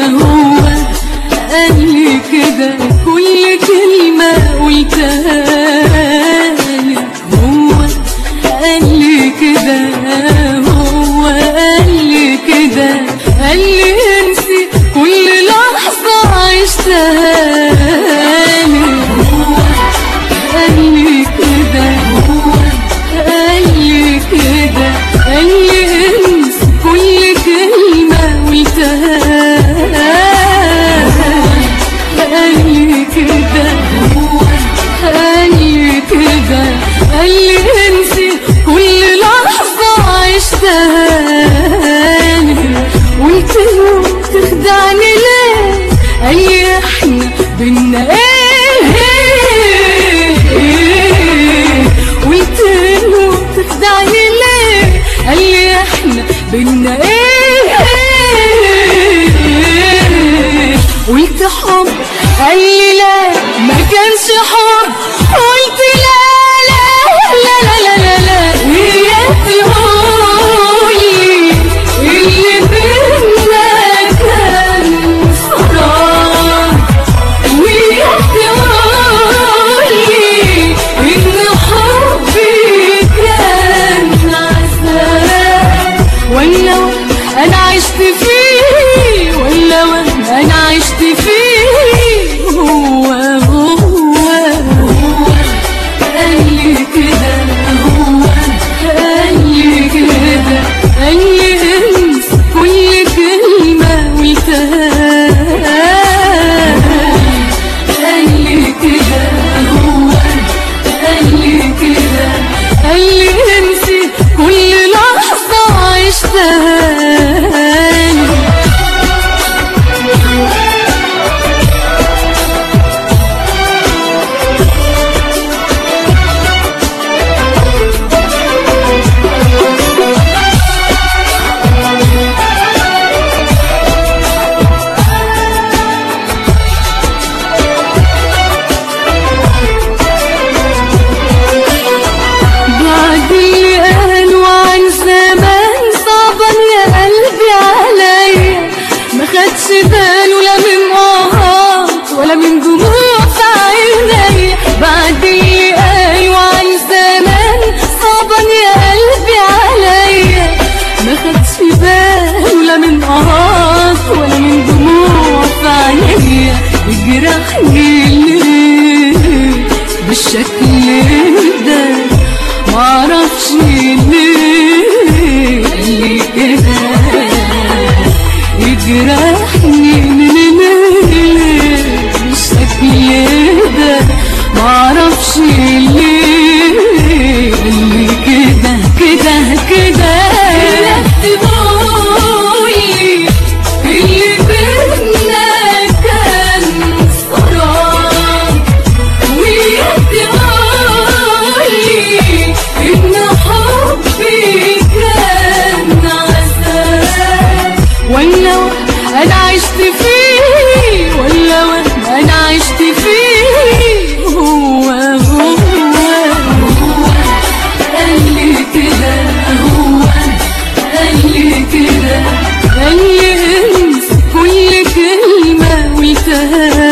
هو قال لي كده كل كلمة قلتها لي هو قال لي كده هو قال لي كده قال لي انسي كل لحظة عشتها لي هو قال لي كده هو قال لي كده قال لي انسي كل كلمة قلتها قال لي كده هو قال لي كده قال لي انسي كل لحظة عشتها لي قلت له تخدعني ليه قال لي احنا بينا ايه قلت له تخدعني ليه قال لي احنا بينا ايه قلت حب قال لي لا ما كانش حب قلت لا لا لا لا لا لا لا ويا تقولي اللي بينا كان فراغ ويا تقولي إن حبي كان عذاب ولا أنا عشت فيه ولا أنا عشت فيه هو هو هو قال لي كده هو قال لي كده قال لي انسى كل كلمة قلتها قال لي كده هو قال لي كده قال لي انسي كل لحظة عشتها بعد اللي قالوا عن زمان صعبا يا قلبي عليا ما خدش باله لا من آهات ولا من دموع في عينيا بعد اللي قالوا عن زمان صعبا يا قلبي عليا ما خدش باله لا من آهات ولا من دموع في عينيا يجرحني ليه بالشكل ده معرفش ليه اللي كده يجرحني ليه بالشكل ده معرفش ليه اللي كده كده كده تقولي اللي بينا كان فراغ ويدعي إن حبي كان عذاب ولا أنا عشت فيه ولا أنا عشت فيه هو هو هو قال لي كده هو قال لي كده قال لي انسى كل كلمة قلتها